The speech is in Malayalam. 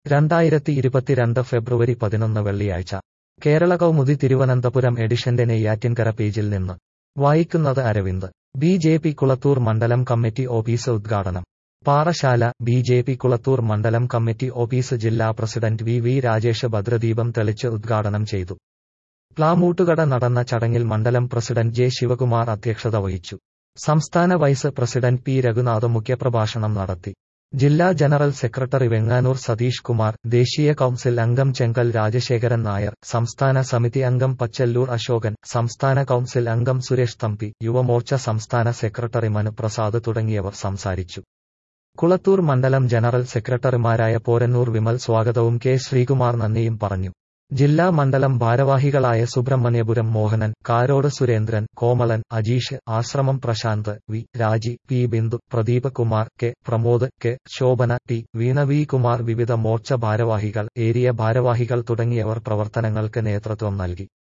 രണ്ടായിരത്തി ഇരുപത്തിരണ്ട് ഫെബ്രുവരി പതിനൊന്ന് വെള്ളിയാഴ്ച കേരള കൗമുദി തിരുവനന്തപുരം എഡിഷന്റെ നെയ്യാറ്റിൻകര പേജിൽ നിന്ന് വായിക്കുന്നത് Aravind B J P Kulathur മണ്ഡലം കമ്മിറ്റി ഓഫീസ് ഉദ്ഘാടനം Parassala B J P Kulathur മണ്ഡലം കമ്മിറ്റി ഓഫീസ് ജില്ലാ പ്രസിഡന്റ് വി വി രാജേഷ് ഭദ്രദീപം തെളിച്ച് ഉദ്ഘാടനം ചെയ്തു പ്ലാമൂട്ടുകട നടന്ന ചടങ്ങിൽ മണ്ഡലം പ്രസിഡന്റ് ജെ ശിവകുമാർ അധ്യക്ഷത വഹിച്ചു സംസ്ഥാന വൈസ് പ്രസിഡന്റ് പി രഘുനാഥ് മുഖ്യപ്രഭാഷണം നടത്തി ജില്ലാ ജനറൽ സെക്രട്ടറി വെങ്ങാനൂർ സതീഷ് കുമാർ ദേശീയ കൌൺസിൽ അംഗം ചെങ്കൽ രാജശേഖരൻ നായർ സംസ്ഥാന സമിതി അംഗം പച്ചല്ലൂർ അശോകൻ സംസ്ഥാന കൌൺസിൽ അംഗം സുരേഷ് തമ്പി യുവമോർച്ച സംസ്ഥാന സെക്രട്ടറി മനുപ്രസാദ് തുടങ്ങിയവർ സംസാരിച്ചു കുളത്തൂർ മണ്ഡലം ജനറൽ സെക്രട്ടറിമാരായ പോരന്നൂർ വിമൽ സ്വാഗതവും കെ ശ്രീകുമാർ നന്ദിയും പറഞ്ഞു ജില്ലാ മണ്ഡലം ഭാരവാഹികളായ സുബ്രഹ്മണ്യപുരം മോഹനൻ കാരോട് Surendran Komalan Ajeesh Ashramam Prashanth V Raji P Bindu Pradeep Kumar K Pramod K Shobhana T Veena V Kumar വിവിധ മോർച്ച ഭാരവാഹികൾ ഏരിയ ഭാരവാഹികൾ തുടങ്ങിയവർ പ്രവർത്തനങ്ങൾക്ക് നേതൃത്വം നൽകി